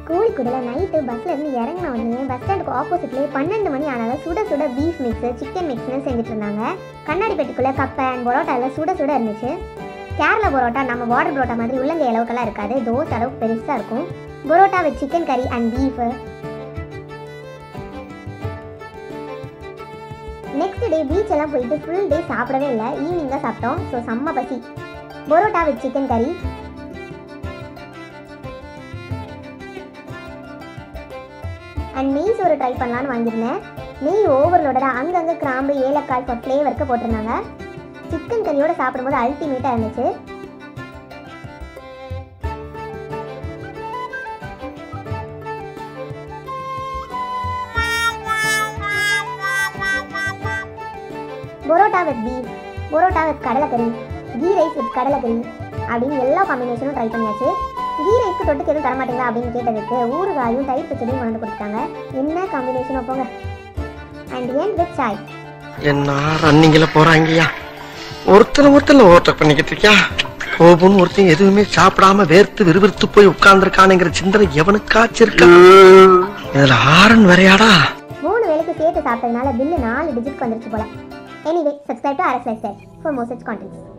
கோழிக்கூடல night பஸ்ல இருந்து இறங்கின உடனே பஸ் ஸ்டாண்டுக்கு ஆப்போசிட்லேயே பன்னெண்டு மணி ஆனாலும் சுட சுட பீஃப் மிக்ஸ் சிக்கன் மிக்ஸ்னு செஞ்சுட்டு இருந்தாங்க கண்ணாடி பெட்டிக்குள்ள கப்பை அண்ட் பரோட்டாவில் சுட சுட இருந்துச்சு கேரளா பரோட்டா நம்ம பார்டர் பரோட்டா மாதிரி உள்ளங்கை அளவுக்கெல்லாம் இருக்காது தோசை அளவுக்கு பெருசாக இருக்கும் parotta with chicken curry and beef next day beach எல்லாம் போயிட்டு ஃபுல் டே சாப்பிடவே இல்லை ஈவினிங் தான் சாப்பிட்டோம் ஸோ செம்ம பசி parotta with chicken curry and நெய் சோறு ட்ரை பண்ணலான்னு வாங்கியிருந்தேன் நெய் ஓவர்லோடடாக அங்கங்கே கிராம்பு ஏலக்காய் ஃபார் ஃப்ளேவருக்கு போட்டிருந்தாங்க சிக்கன் கறியோட சாப்பிடும்போது அல்டிமேட்டாக இருந்துச்சு parotta with beef parotta with கடலைக்கறி கீ ரைஸ் வித் கடலைக்கறி அப்படின்னு எல்லா காம்பினேஷனும் ட்ரை பண்ணியாச்சு கீ ரைஸ்க்கு தொட்டுக்கு எதுவும் தரமாட்டீங்களா அப்படின்னு கேட்டதுக்கு ஊறுகாயும் தயிர் பச்சடியும் கொண்டு கொடுத்தாங்க என்ன காம்பினேஷன் போங்க அண்ட் ஏன் வித் சாய் என்ன ரன்னிங்ல போறாங்கய்யா ஒருத்தனை ஒருத்தன ஓவர்டேக் பண்ணிக்கிட்டு இருக்கியா கோபம்னு ஒருத்தன் எதுவுமே சாப்பிடாம வேர்த்து விறுவிறுத்து போய் உட்கார்ந்துருக்கானுங்கிற சிந்தனை எவனுக்காச்சும் இருக்கா இதுல ஆரன் வரையாடா மூணு வேளைக்கு சேர்த்து சாப்பிட்டதுனால பில்லு நாலு டிஜிட்க்கு வந்துருச்சு போல anyway subscribe to Aras lifestyle for more such contents